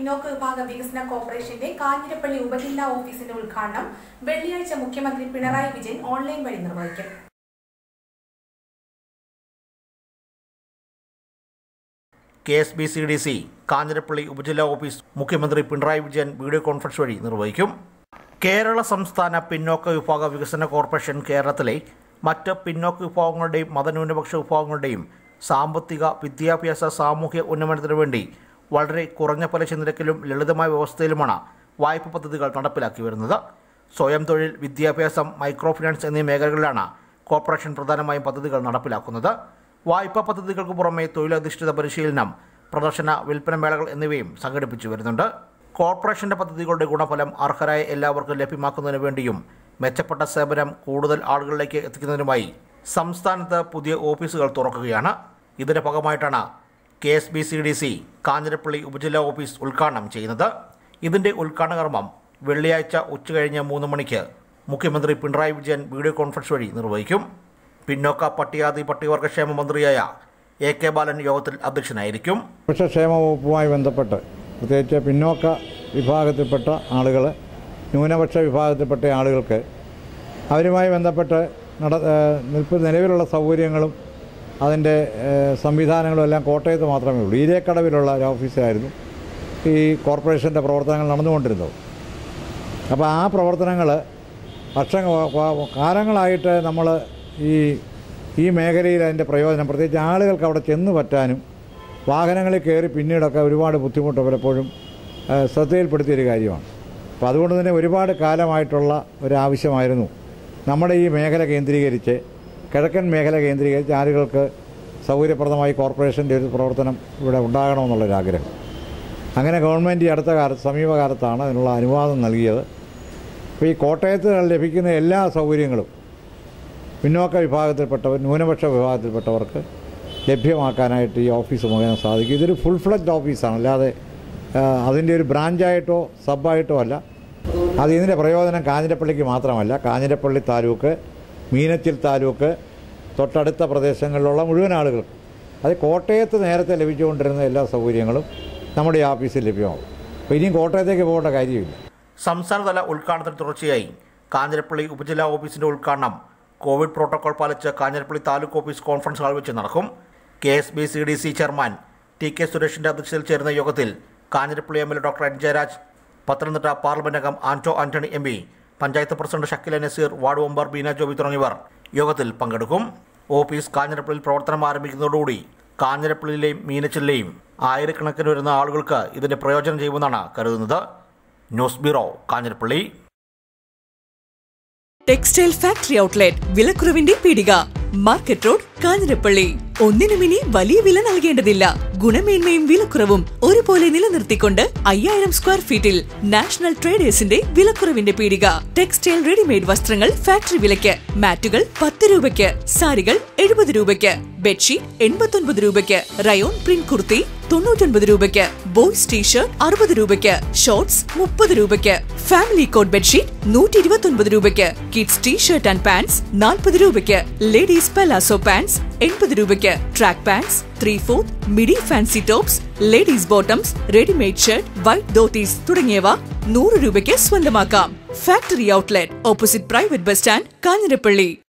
പിന്നോക്ക വിഭാഗ വികസന കോർപ്പറേഷന്റെ കാഞ്ഞിരപ്പള്ളി ഉപജില്ലാ ഓഫീസിന്റെ ഉദ്ഘാടനം വെള്ളിയാഴ്ച മുഖ്യമന്ത്രി പിണറായി വിജയൻ ഓൺലൈൻ വഴി നിർവഹിക്കും K S B C D C Kanjirappally ഉപജില്ലാ ഓഫീസ് മുഖ്യമന്ത്രി പിണറായി വിജയൻ വീഡിയോ കോൺഫറൻസ് വഴി നിർവഹിക്കും കേരള സംസ്ഥാന പിന്നോക്ക വിഭാഗ വികസന കോർപ്പറേഷൻ കേരളത്തിലെ മറ്റ് പിന്നോക്ക വിഭാഗങ്ങളുടെയും മതന്യൂനപക്ഷ വിഭാഗങ്ങളുടെയും സാമ്പത്തിക വിദ്യാഭ്യാസ സാമൂഹ്യ ഉന്നമനത്തിനു വേണ്ടി വളരെ കുറഞ്ഞ പലിശ നിരക്കിലും ലളിതമായ വ്യവസ്ഥയിലുമാണ് വായ്പ പദ്ധതികൾ നടപ്പിലാക്കി വരുന്നത് സ്വയം തൊഴിൽ വിദ്യാഭ്യാസം മൈക്രോ ഫിനാൻസ് എന്നീ മേഖലകളിലാണ് കോർപ്പറേഷൻ പ്രധാനമായും പദ്ധതികൾ നടപ്പിലാക്കുന്നത് വായ്പാ പദ്ധതികൾക്ക് പുറമെ തൊഴിലധിഷ്ഠിത പരിശീലനം പ്രദർശന വിൽപ്പന മേളകൾ എന്നിവയും സംഘടിപ്പിച്ചു വരുന്നുണ്ട് കോർപ്പറേഷന്റെ പദ്ധതികളുടെ ഗുണഫലം അർഹരായ എല്ലാവർക്കും ലഭ്യമാക്കുന്നതിന് വേണ്ടിയും മെച്ചപ്പെട്ട സേവനം കൂടുതൽ ആളുകളിലേക്ക് എത്തിക്കുന്നതിനുമായി സംസ്ഥാനത്ത് പുതിയ ഓഫീസുകൾ തുറക്കുകയാണ് ഇതിന്റെ ഭാഗമായിട്ടാണ് K S B C D C Kanjirappally ഉപജില്ലാ ഓഫീസ് ഉദ്ഘാടനം ചെയ്യുന്നത് ഇതിന്റെ ഉദ്ഘാടന കർമ്മം വെള്ളിയാഴ്ച ഉച്ചകഴിഞ്ഞ് മൂന്ന് മണിക്ക് മുഖ്യമന്ത്രി പിണറായി വിജയൻ വീഡിയോ കോൺഫറൻസ് വഴി നിർവഹിക്കും പിന്നോക്ക പട്ടികാതി പട്ടികവർഗക്ഷേമ മന്ത്രിയായ എ കെ ബാലൻ യോഗത്തിൽ അധ്യക്ഷനായിരിക്കും ക്ഷേമ വകുപ്പുമായി ബന്ധപ്പെട്ട് പ്രത്യേകിച്ച് പിന്നോക്ക വിഭാഗത്തിൽപ്പെട്ട ആളുകൾ ന്യൂനപക്ഷ വിഭാഗത്തിൽപ്പെട്ട ആളുകൾക്ക് അവരുമായി ബന്ധപ്പെട്ട് നട ഏഹ് നിൽപ്പ് നിലവിലുള്ള സൗകര്യങ്ങളും അതിൻ്റെ ഏഹ് സംവിധാനങ്ങളും എല്ലാം കോട്ടയത്ത് മാത്രമേ ഉള്ളൂ ഈരേക്കടവിലുള്ള ഒരു ഓഫീസായിരുന്നു ഈ കോർപ്പറേഷൻ്റെ പ്രവർത്തനങ്ങൾ നടന്നുകൊണ്ടിരുന്നത് അപ്പോൾ ആ പ്രവർത്തനങ്ങൾ വർഷ കാലങ്ങളായിട്ട് നമ്മൾ ഈ ഈ മേഖലയിൽ അതിൻ്റെ പ്രയോജനം പ്രത്യേകിച്ച് ആളുകൾക്ക് അവിടെ ചെന്ന് പറ്റാനും വാഹനങ്ങളിൽ കയറി പിന്നീടൊക്കെ ഒരുപാട് ബുദ്ധിമുട്ട് പലപ്പോഴും ആ, ശ്രദ്ധയിൽപ്പെടുത്തിയൊരു കാര്യമാണ് അപ്പോൾ അതുകൊണ്ട് തന്നെ ഒരുപാട് കാലമായിട്ടുള്ള ഒരാവശ്യമായിരുന്നു നമ്മുടെ ഈ മേഖല കേന്ദ്രീകരിച്ച് കിഴക്കൻ മേഖല കേന്ദ്രീകരിച്ച് ആളുകൾക്ക് സൗകര്യപ്രദമായി കോർപ്പറേഷൻ്റെ ഒരു പ്രവർത്തനം ഇവിടെ ഉണ്ടാകണമെന്നുള്ളൊരാഗ്രഹം അങ്ങനെ ഗവൺമെൻറ് ഈ അടുത്ത കാലത്ത് സമീപകാലത്താണ് അതിനുള്ള അനുവാദം നൽകിയത് അപ്പോൾ ഈ കോട്ടയത്ത് ലഭിക്കുന്ന എല്ലാ സൗകര്യങ്ങളും പിന്നോക്ക വിഭാഗത്തിൽപ്പെട്ടവർ ന്യൂനപക്ഷ വിഭാഗത്തിൽപ്പെട്ടവർക്ക് ലഭ്യമാക്കാനായിട്ട് ഈ ഓഫീസ് മുഖേന സാധിക്കും ഇതൊരു ഫുൾ ഫ്ലഡ്ജ് ഓഫീസാണ് അല്ലാതെ ആ, അതിൻ്റെ ഒരു ബ്രാഞ്ചായിട്ടോ സബായിട്ടോ അല്ല അത് ഇതിൻ്റെ പ്രയോജനം കാഞ്ഞിരപ്പള്ളിക്ക് മാത്രമല്ല കാഞ്ഞിരപ്പള്ളി താലൂക്ക് മീനച്ചിൽ താലൂക്ക് തൊട്ടടുത്ത പ്രദേശങ്ങളിലുള്ള മുഴുവൻ ആളുകൾക്കും അത് കോട്ടയത്ത് നേരത്തെ ലഭിച്ചുകൊണ്ടിരുന്ന എല്ലാ സൗകര്യങ്ങളും നമ്മുടെ ഈ ഓഫീസിൽ ലഭ്യമാകും അപ്പോൾ ഇനിയും കോട്ടയത്തേക്ക് പോകേണ്ട കാര്യമില്ല സംസ്ഥാനതല ഉദ്ഘാടനത്തിന് തുടർച്ചയായി കാഞ്ഞിരപ്പള്ളി ഉപജില്ലാ ഓഫീസിന്റെ ഉദ്ഘാടനം കോവിഡ് പ്രോട്ടോകോൾ പാലിച്ച് Kanjirappally taluk office conference hall വെച്ച് നടക്കും K S B C D C chairman T K സുരേഷിന്റെ അധ്യക്ഷതയിൽ ചേരുന്ന യോഗത്തിൽ Kanjirappally M L A doctor N Jayaraj Pathanamthitta parliament അംഗം Anto Antony M P panchayat president Shakila Nazeer ward member Beena Joby തുടങ്ങിയവർ യോഗത്തിൽ പങ്കെടുക്കും ഓഫീസ് കാഞ്ഞിരപ്പള്ളിയിൽ പ്രവർത്തനം ആരംഭിക്കുന്നതോടുകൂടി കാഞ്ഞിരപ്പള്ളിയിലെയും മീനച്ചിലെയും ആയിരക്കണക്കിന് വരുന്ന ആളുകൾക്ക് ഇതിന്റെ പ്രയോജനം ചെയ്യുമെന്നാണ് കരുതുന്നത് news bureau Kanjirappally textile factory outlet വിലക്കുറവിന്റെ പീടിക മാർക്കറ്റ് റോഡ് കാഞ്ഞിരപ്പള്ളി ഒന്നിനും ഇനി വലിയ വില നൽകേണ്ടതില്ല ഗുണമേന്മയും വിലക്കുറവും ഒരുപോലെ നിലനിർത്തിക്കൊണ്ട് അയ്യായിരം സ്ക്വയർ ഫീറ്റിൽ നാഷണൽ ട്രേഡേഴ്സിന്റെ വിലക്കുറവിന്റെ പീടിക ടെക്സ്റ്റൈൽ റെഡിമെയ്ഡ് വസ്ത്രങ്ങൾ ഫാക്ടറി വിലയ്ക്ക് മാറ്റുകൾ പത്ത് രൂപയ്ക്ക് സാരികൾ എഴുപത് രൂപയ്ക്ക് ബെഡ്ഷീറ്റ് എൺപത്തൊൻപത് രൂപയ്ക്ക് റയോൺ പ്രിന്റ് കുർത്തി തൊണ്ണൂറ്റൊൻപത് രൂപയ്ക്ക് ബോയ്സ് ടീഷർട്ട് അറുപത് രൂപയ്ക്ക് ഷോർട്സ് മുപ്പത് രൂപയ്ക്ക് ഫാമിലി കോട്ട് ബെഡ്ഷീറ്റ് നൂറ്റി ഇരുപത്തൊൻപത് രൂപയ്ക്ക് കിഡ്സ് ടീഷർട്ട് ആൻഡ് പാൻസ് നാൽപ്പത് രൂപയ്ക്ക് ലേഡീസ് പലാസോ പാൻസ് എൺപത് രൂപയ്ക്ക് track pants three fourth midi fancy tops ladies bottoms readymade shirt white dhotis തുടങ്ങിയവ നൂറ് രൂപയ്ക്ക് സ്വന്തമാക്കാം factory outlet opposite private bus stand Kanjirappally